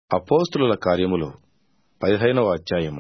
అపోస్తుల కార్యములు పదిహేనవ అధ్యాయము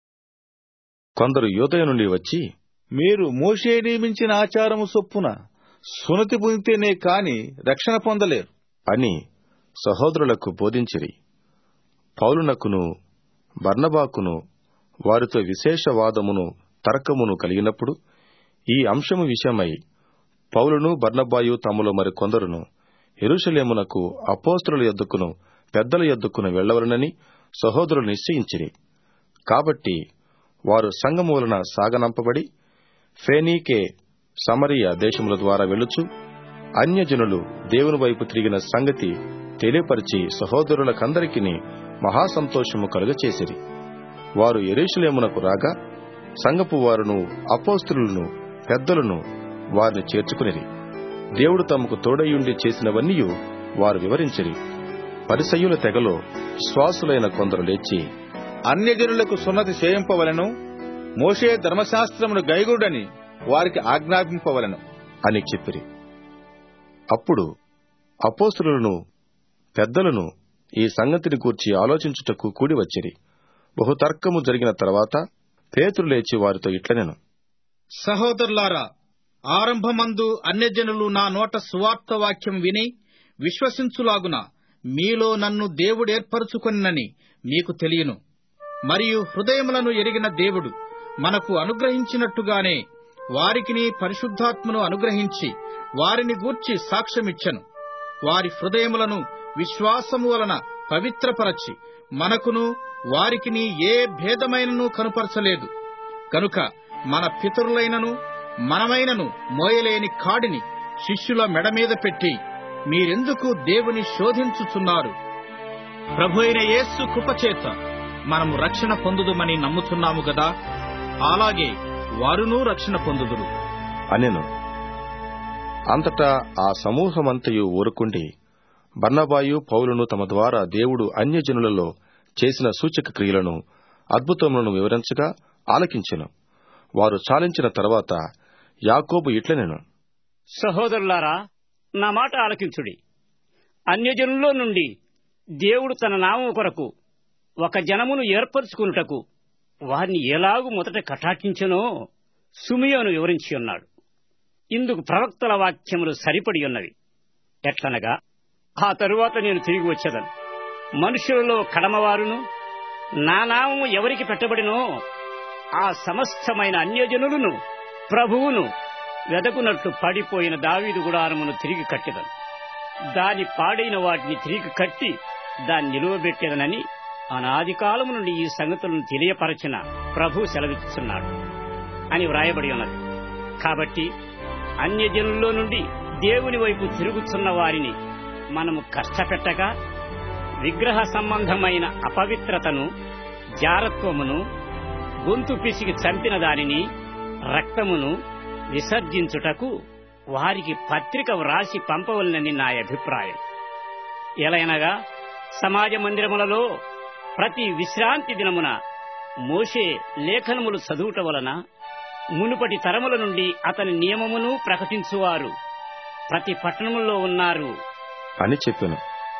కొందరు యూదయ నుండి వచ్చి మీరు మోషే నియమించిన ఆచారము చొప్పున సునతి పొందితేనే కాని రక్షణ పొందలేరు అని సహోదరులకు బోధించిరి పౌలునకును బర్నబాకును వారితో విశేష వాదమును తర్కమును కలిగినప్పుడు ఈ అంశము విషయమై పౌలును బర్నబాయు తమలో మరి కొందరును ఎరుషలేమునకు అపోస్తుల యొద్దకును పెద్దల యొద్దకును వెళ్లవలనని సహోదరులు నిశ్చయించిరి కాబట్టి వారు సంఘము వలన సాగనంపబడి ఫేనీకే సమరియ దేశముల ద్వారా వెళ్ళుచు అన్యజనులు దేవుని వైపు తిరిగిన సంగతి తెలియపరిచి సహోదరులకందరికీ మహాసంతోషము కలుగచేసిరి వారు ఎరేషులేమునకు రాగా సంగపు వారును అపోస్తులను పెద్దలను వారిని చేర్చుకునిరి దేవుడు తమకు తోడయుండి చేసినవన్నీ వారు వివరించిరి పరిసయ్యుల తెగలో శ్వాసులైన కొందరు లేచి అన్యజనులకు సున్నతి చేయింపవలను మోషే ధర్మశాస్త్రమును గైగుడని వారికి ఆజ్ఞాపింపవలను అని చెప్పిరి అప్పుడు అపోస్తులను పెద్దలను ఈ సంగతిని గూర్చి ఆలోచించుటకు కూడి వచ్చిరి బహుతర్కము జరిగిన తర్వాత పేతురు లేచి వారితో ఇట్లనెను సహోదరులారా ఆరంభమందు అన్యజనులు నా నోట సువార్త వాక్యం విని విశ్వసించులాగున మీలో నన్ను దేవుడు ఏర్పరచుకొనినని మీకు తెలియను మరియు హృదయములను ఎరిగిన దేవుడు మనకు అనుగ్రహించినట్టుగానే వారికిని పరిశుద్ధాత్మను అనుగ్రహించి వారిని గూర్చి సాక్ష్యమిచ్చను వారి హృదయములను విశ్వాసము వలన పవిత్రపరచి మనకును వారికిని ఏ భేదమైనను కనుపరచలేదు కనుక మన పితరులైనను మనమైనను మోయలేని కాడిని శిష్యుల మెడ మీద పెట్టి మీరెందుకు దేవుని శోధించుచున్నారు ప్రభు అయిన యేసు కృపచేత మనము రక్షణ పొందుదుమని నమ్ముతున్నాము గదా అలాగే వారునూ రక్షణ పొందుదురు అనెను అంతటా ఆ సమూహమంతయు ఊరుకుండి బర్నబాయు పౌలును తమ ద్వారా దేవుడు అన్యజనులలో చేసిన సూచక క్రియలను అద్భుతములను వివరించగా ఆలకించెను వారు చాలించిన తర్వాత యాకోబు ఇట్లనెను సహోదరులారా నా మాట ఆలకించుడి అన్యజనుల్లో నుండి దేవుడు తన నామం కొరకు ఒక జనమును ఏర్పరచుకున్నటకు వారిని ఎలాగు మొదట కటాక్షించనో సుమియోను వివరించి ఉన్నాడు ఇందుకు ప్రవక్తల వాక్యములు సరిపడి ఉన్నవి ఎట్లనగా ఆ తరువాత నేను తిరిగి వచ్చేదను మనుషులలో కడమవారును నా నామము ఎవరికి పెట్టబడినో ఆ సమస్తమైన అన్యజనులను ప్రభువును వెదకునట్లు పడిపోయిన దావీదు గుడారమును తిరిగి కట్టెదను దాని పాడైన వాటిని తిరిగి కట్టి దాన్ని నిలువబెట్టేదనని అనాది కాలము నుండి ఈ సంగతులను తెలియపరచిన ప్రభు సెలవిస్తున్నాడు అని వ్రాయబడి ఉన్నది కాబట్టి అన్యజనుల్లో నుండి దేవుని వైపు తిరుగుతున్న వారిని మనము కష్టపెట్టక విగ్రహ సంబంధమైన అపవిత్రతను జారత్వమును గొంతు పిసికి చంపిన దానిని రక్తమును విసర్జించుటకు వారికి పత్రిక వ్రాసి పంపవలనని నా అభిప్రాయం ఎలయనగా సమాజ మందిరములలో ప్రతి విశ్రాంతి దినమున మోషే లేఖనములు చదువుట వలన మునుపటి తరముల నుండి అతని నియమమును ప్రకటించువారు ప్రతి పట్టణములో ఉన్నారు అని చెప్పెను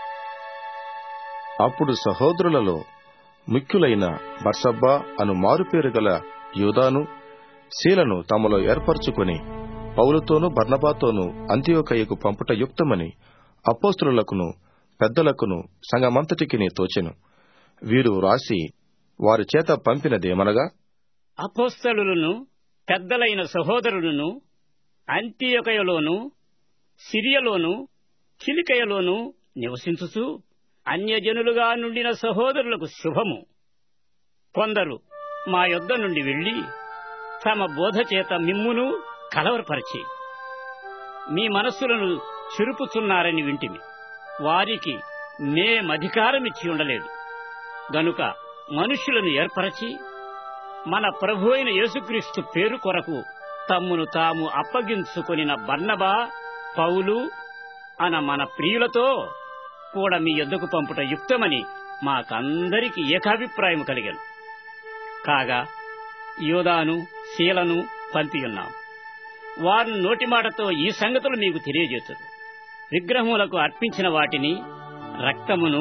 అప్పుడు సహోదరులలో ముఖ్యులైన బర్సబ్బా అను మారుపేరు గల యూదాను శీలను తమలో ఏర్పరచుకుని పౌలుతోనూ బర్నబాతోనూ అంత్యోకయ్యకు పంపుట యుక్తమని అపోస్తులకును పెద్దలకును సంగమంతటికి తోచెను వీరు రాసి వారి చేత పంపినదేమనగా అపోస్తలులను పెద్దలైన సహోదరులను అంత్యొకయలోను సిరియలోను చిలికయలోను నివసించుచు అన్యజనులుగా నుండిన సహోదరులకు శుభము కొందరు మా యొద్ద నుండి వెళ్లి తమ బోధ చేత మిమ్మును కలవరపరిచి మీ మనస్సులను చురుపుచున్నారని వింటిమి వారికి మేమధికారమిచ్చి ఉండలేదు గనుక మనుష్యులను ఏర్పరచి మన ప్రభు అయిన యేసుక్రీస్తు పేరు కొరకు తమ్మును తాము అప్పగించుకొనిన బర్నబా పౌలు అన మన ప్రియులతో కూడా మీ యొద్దకు పంపుట యుక్తమని మాకందరికి ఏకాభిప్రాయం కలిగాను కాగా యోదాను శీలను పంపియున్నాం వారు నోటి మాటతో ఈ సంగతులు మీకు తెలియజేతురు విగ్రహములకు అర్పించిన వాటిని రక్తమును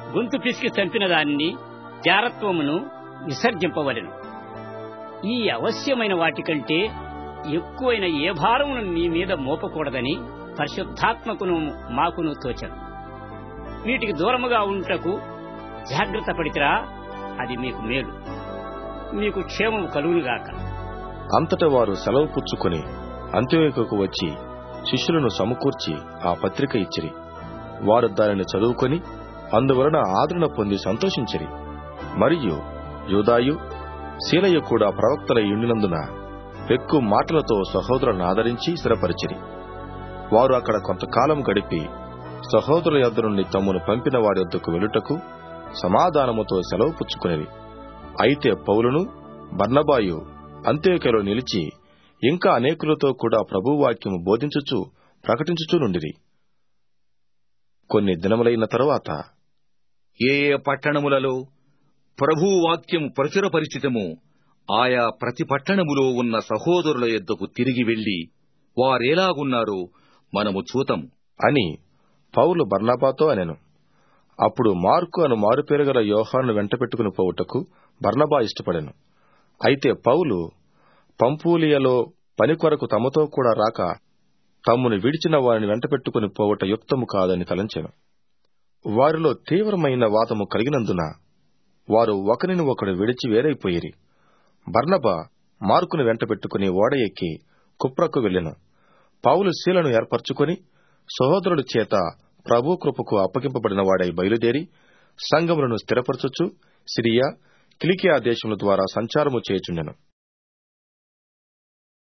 గొంతు పిసికి చంపిన దానిని జారత్వమును విసర్జింపవలెను ఈ అవశ్యమైన వాటికంటే ఎక్కువైన ఏ భారమును మీ మీద మోపకూడదని పరిశుద్ధాత్మకును మాకును తోచను వీటికి దూరముగా ఉంటకు జాగ్రత్త పడితేరా అది మీకు మేలు మీకు క్షేమము కలుగునుగాక అంతటా వారు సెలవు పుచ్చుకొని అంత్యోయకు వచ్చి శిష్యులను సమకూర్చి ఆ పత్రిక ఇచ్చిరి వారు దానిని చదువుకొని అందువలన ఆదరణ పొంది సంతోషించిరి మరియు యూదాయు శీలయ్య కూడా ప్రవక్తలై ఉండినందున ఎక్కువ మాటలతో సహోదరులను ఆదరించి స్థిరపరిచిరి వారు అక్కడ కొంతకాలం గడిపి సహోదరుల యొద్ద నుండి తమ్మును పంపిన వారి వద్దకు వెలుటకు సమాధానముతో సెలవు పుచ్చుకునేవి అయితే పౌలును బర్నబాయు అంత్యోకలో నిలిచి ఇంకా అనేకులతో కూడా ప్రభువాక్యము బోధించుచు ప్రకటించుచూ నుండిరి కొన్ని దినములైన తరువాత ఏ ఏ పట్టణములలో ప్రభువు వాక్యము ప్రచురపరిచితము ఆయా ప్రతి పట్టణములో ఉన్న సహోదరుల యొద్దకు తిరిగి వెళ్లి వారేలాగున్నారో మనము చూతము అని పౌలు బర్నబాతో అనెను అప్పుడు మార్కు అను మారుపేరుగల యోహాను వెంట పెట్టుకుని పోవుటకు బర్నబా ఇష్టపడెను అయితే పౌలు పంపూలియలో పని కొరకు తమతో కూడా రాక తమ్మును విడిచిన వారిని వెంట పెట్టుకుని పోవుట యుక్తము కాదని తలంచెను వారిలో తీవ్రమైన వాదము కలిగినందున వారు ఒకరిని ఒకడు విడిచి వేరైపోయిరి బర్నబా మార్కుని వెంట పెట్టుకుని ఓడ ఎక్కి కుప్రకు వెళ్ళెను పౌలు శీలను ఏర్పరచుకొని సహోదరుడి చేత ప్రభు కృపకు అప్పగింపబడిన వాడై బయలుదేరి సంఘములను స్థిరపరచుచు సిరియా కిలికియా దేశముల ద్వారా సంచారము చేయుచుండెను